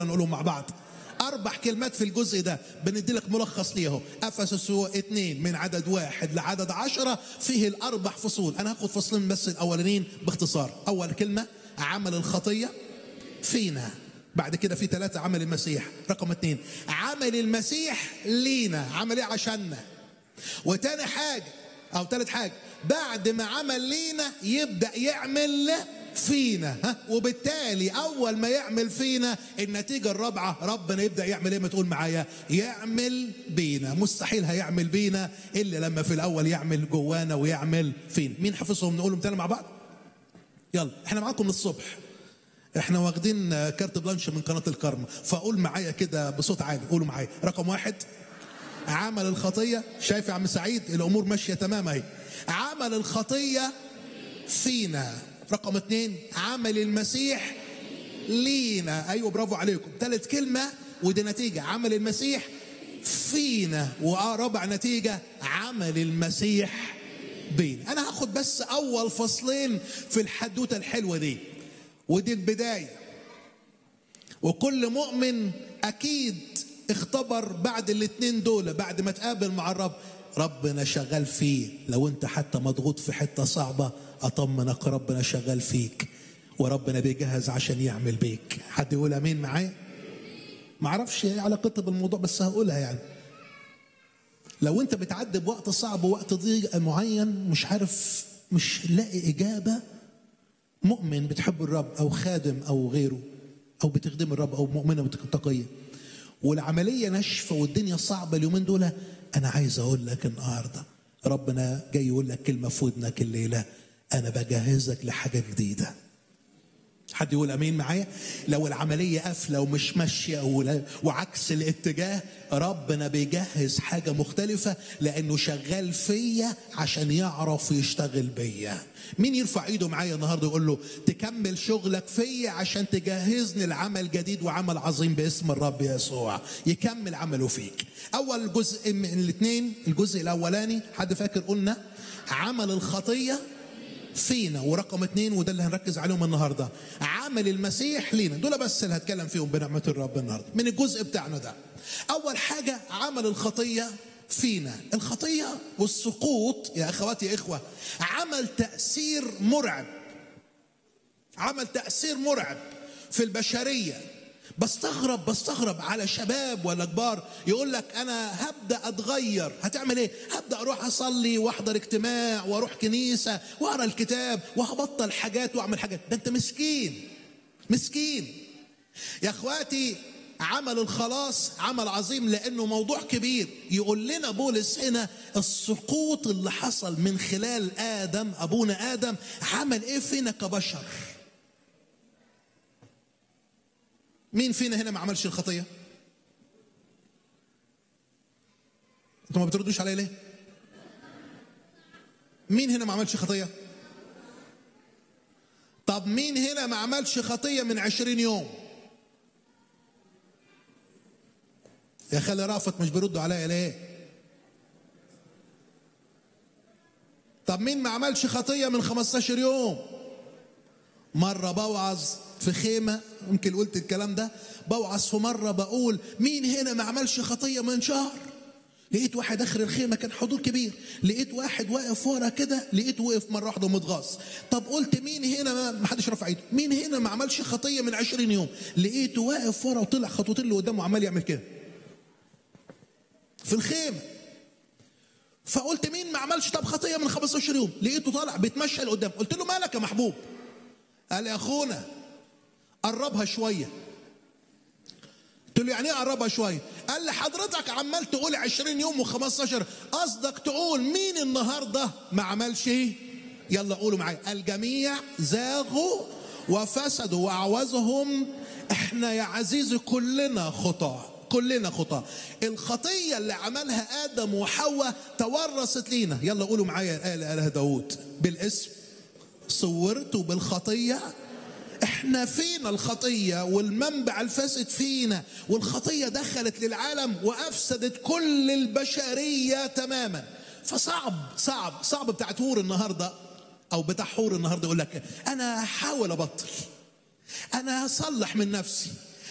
نقولهم مع بعض أربع كلمات في الجزء ده بندي لك ملخص ليه اهو أفسس هو اتنين من عدد واحد لعدد عشرة فيه الأربع فصول أنا هاخد فصلين بس الأولانيين باختصار أول كلمة عمل الخطية فينا بعد كده في ثلاثة عمل المسيح رقم اتنين عمل المسيح لينا عمل ايه عشاننا وتاني حاجة أو تالت حاجة بعد ما عمل لينا يبدأ يعمل فينا ها وبالتالي أول ما يعمل فينا النتيجة الرابعة ربنا يبدأ يعمل إيه ما تقول معايا يعمل بينا مستحيل هيعمل بينا إلا لما في الأول يعمل جوانا ويعمل فينا مين حفظهم نقولهم تاني مع بعض يلا احنا معاكم للصبح احنا واخدين كارت بلانش من قناه الكرم فقول معايا كده بصوت عالي قولوا معايا رقم واحد عمل الخطيه شايف يا عم سعيد الامور ماشيه تمام اهي عمل الخطيه فينا رقم اتنين عمل المسيح لينا ايوه برافو عليكم ثالث كلمه ودي نتيجه عمل المسيح فينا ورابع نتيجه عمل المسيح بينا انا هاخد بس اول فصلين في الحدوته الحلوه دي ودي البدايه وكل مؤمن اكيد اختبر بعد الاتنين دول بعد ما تقابل مع الرب ربنا شغال فيه لو انت حتى مضغوط في حته صعبه اطمنك ربنا شغال فيك وربنا بيجهز عشان يعمل بيك حد يقول امين معايا ما اعرفش ايه علاقتها بالموضوع بس هقولها يعني لو انت بتعدي بوقت صعب ووقت ضيق معين مش عارف مش لاقي اجابه مؤمن بتحب الرب او خادم او غيره او بتخدم الرب او مؤمنه تقيه والعمليه ناشفه والدنيا صعبه اليومين دول انا عايز اقول لك النهارده ربنا جاي يقول لك كلمه في ودنك الليله انا بجهزك لحاجه جديده حد يقول امين معايا لو العمليه قافله ومش ماشيه وعكس الاتجاه ربنا بيجهز حاجه مختلفه لانه شغال فيا عشان يعرف يشتغل بيا مين يرفع ايده معايا النهارده يقول له تكمل شغلك فيا عشان تجهزني لعمل جديد وعمل عظيم باسم الرب يسوع يكمل عمله فيك اول جزء من الاثنين الجزء الاولاني حد فاكر قلنا عمل الخطيه فينا ورقم اثنين وده اللي هنركز عليهم النهارده عمل المسيح لينا دول بس اللي هتكلم فيهم بنعمه الرب النهارده من الجزء بتاعنا ده اول حاجه عمل الخطيه فينا الخطيه والسقوط يا اخواتي يا اخوه عمل تاثير مرعب عمل تاثير مرعب في البشريه بستغرب بستغرب على شباب ولا كبار يقول لك انا هبدا اتغير هتعمل ايه هبدا اروح اصلي واحضر اجتماع واروح كنيسه واقرا الكتاب وهبطل حاجات واعمل حاجات ده انت مسكين مسكين يا اخواتي عمل الخلاص عمل عظيم لانه موضوع كبير يقول لنا بولس هنا السقوط اللي حصل من خلال ادم ابونا ادم عمل ايه فينا كبشر مين فينا هنا ما عملش الخطيه انتوا ما بتردوش عليا ليه مين هنا ما عملش خطيه طب مين هنا ما عملش خطيه من عشرين يوم يا خالي رافت مش بيردوا عليا ليه طب مين ما عملش خطيه من 15 يوم مره بوعظ في خيمه يمكن قلت الكلام ده بوعظ في مره بقول مين هنا ما عملش خطيه من شهر لقيت واحد اخر الخيمه كان حضور كبير لقيت واحد واقف ورا كده لقيته وقف مره واحده ومتغاص طب قلت مين هنا ما حدش رفع ايده مين هنا ما عملش خطيه من 20 يوم لقيته واقف ورا وطلع خطوتين اللي قدامه عمال يعمل كده في الخيمه فقلت مين ما عملش طب خطيه من 15 يوم لقيته طالع بيتمشى لقدام قلت له مالك يا محبوب قال يا اخونا قربها شويه قلت له يعني ايه قربها شويه قال لي حضرتك عمال تقول 20 يوم و15 قصدك تقول مين النهارده ما عملش ايه يلا قولوا معايا الجميع زاغوا وفسدوا واعوزهم احنا يا عزيزي كلنا خطاه كلنا خطاة الخطية اللي عملها آدم وحواء تورثت لينا يلا قولوا معايا آل آله داود بالاسم صورت بالخطية احنا فينا الخطية والمنبع الفاسد فينا والخطية دخلت للعالم وأفسدت كل البشرية تماما فصعب صعب صعب بتاع هور النهاردة أو بتاع حور النهاردة يقول لك أنا هحاول أبطل أنا هصلح من نفسي